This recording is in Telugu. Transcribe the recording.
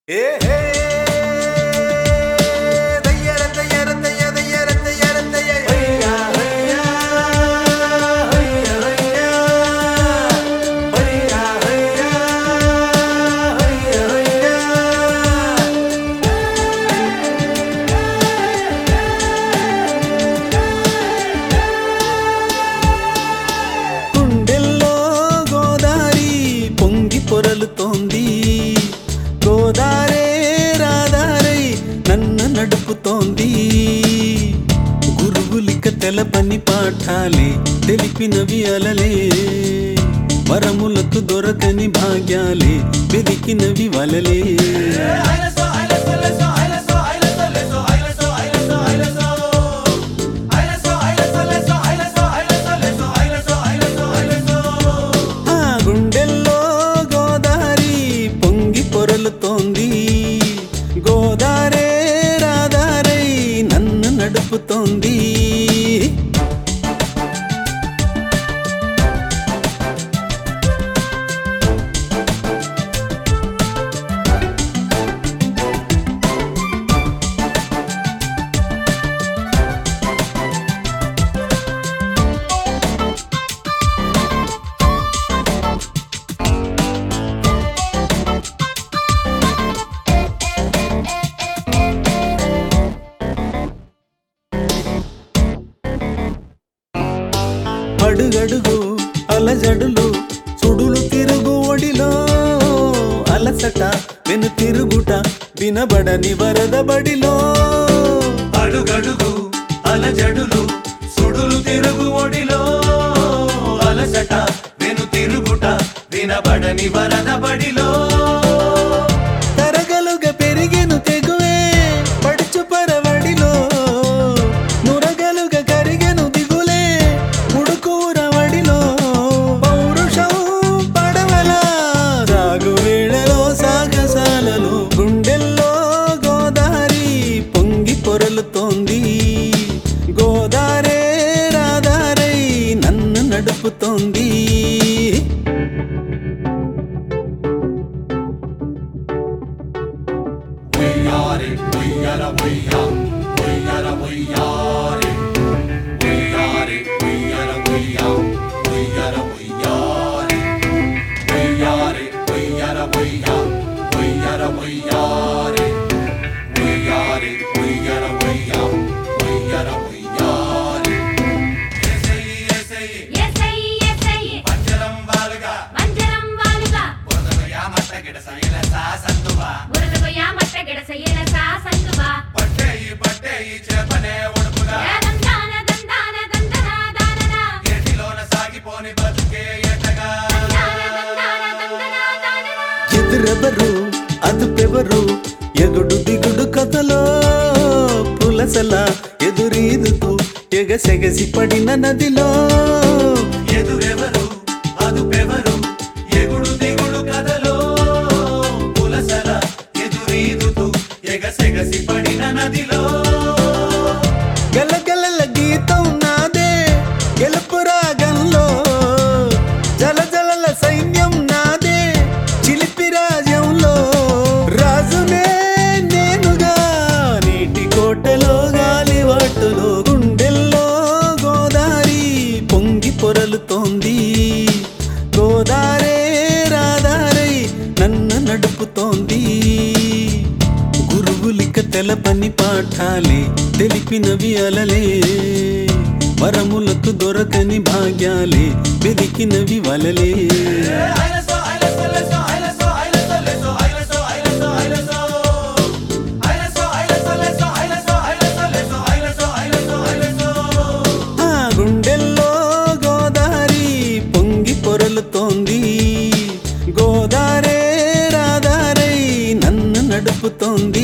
ఏ హే దయ్యర దయ్యర దయ్య దయ్యర దయ్యర దయ్య హయ్యా హయ్యా హయ్యా హయ్యా హయ్యా హయ్యా హయ్యా హయ్యా గుండెల్లో గోదారి పొంగి పొరలుతోంది గోదారే రాదారై నన్ను నడుపుతోంది గురువులిక తెలపని పాఠాలే తెలిపినవి అలలే వరములకు దొరకని భాగ్యాలే వెదికినవి వలలే ఆ గుండెల్లో గోదారి పొంగి పొరలుతోంది గోదారే రాదారై నన్ను నడుపుతోంది అడుగడుగు అలజడులు సుడులు తిరుగు ఒడిలో అలసట వెను తిరుగుట వినబడని వరద బడిలో అడుగడుగు అలజడులు సుడులు తిరుగు ఒడిలో అలసట వెను తిరుగుట వినబడని వరద బడిలో తరగలుగా పెరిగెను తెగువే పడుచు పరవడిలో నురగలుగా కరిగెను దిగులే ఉడుకూర వడిలో పౌరుషం పడవల సాగు వేళలో సాగసాలలో గుండెల్లో గోదారి పొంగి పొరలుతోంది గోదారే రాదారై నన్ను నడుపుతోంది ఉయ్యారి ఉయ్యర ఉయ్యా ఉయ్యర ఉయ్యారి ఉయ్యారి ఉయ్యర ఉయ్యా ఉయ్యర ఉయ్యారి ఉయ్యారి ఉయ్యర ఉయ్యా ఉయ్యర ఉయ్యారి ఉయ్యారి ఉయ్యర ఉయ్యా ఉయ్యర ఉయ్యారి ఏసయ్యి ఏసయ్యి ఎసై ఎసై పంజరం వాలుగా మంజరం వాలుగా పొదనయా మట్టగిడ సైల సాసందువా బురదగొయ్య మట్ట గిడసయ్యల సాసందువా పట్టేయి పట్టేయి చేపనే ఉడుపుగా దందాన దందాన దందన దానన ఏటిలోన సాగిపోని బతుకే ఎటగా దందాన దందాన దందన దానన ఎదురెవరు అదుపెవరు ఎగుడు దిగుడు కథలో పులసల ఎదురీదుతూ ఎగసెగసి పడిన నదిలో ఎదురెవరు అదుపెవరు ఎగుడు దిగుడు కథలో పులసల ఎదురీదుతూ ఎగసెగసి పడిన నదిలో గలగలల గీతం నాదే గెలుపు రాగంలో జలజలల సైన్యం నాదే చిలిపి రాజ్యంలో రాజునే నేనుగా నీటి కోటలో గాలివాటులో గుండెల్లో గోదారి పొంగి పొరలుతోంది గోదారే రాదారై నన్ను నడుపుతోంది గురువులిక తెలపని పాఠాలే తెలిపినవి అలలే వరములకు దొరకని భాగ్యాలే వెదికినవి వలలే ఐలసో ఐలసో ఐలసో ఐలసో ఐలసో ఐలసో ఐలసో ఐలసో ఐలసో ఐలసో ఐలసో ఐలసో ఐలసో ఐలసో ఐలసో ఐలసో ఆ గుండెల్లో గోదారి పొంగి పొరలుతోంది గోదారే రాదారై నన్ను నడుపుతోంది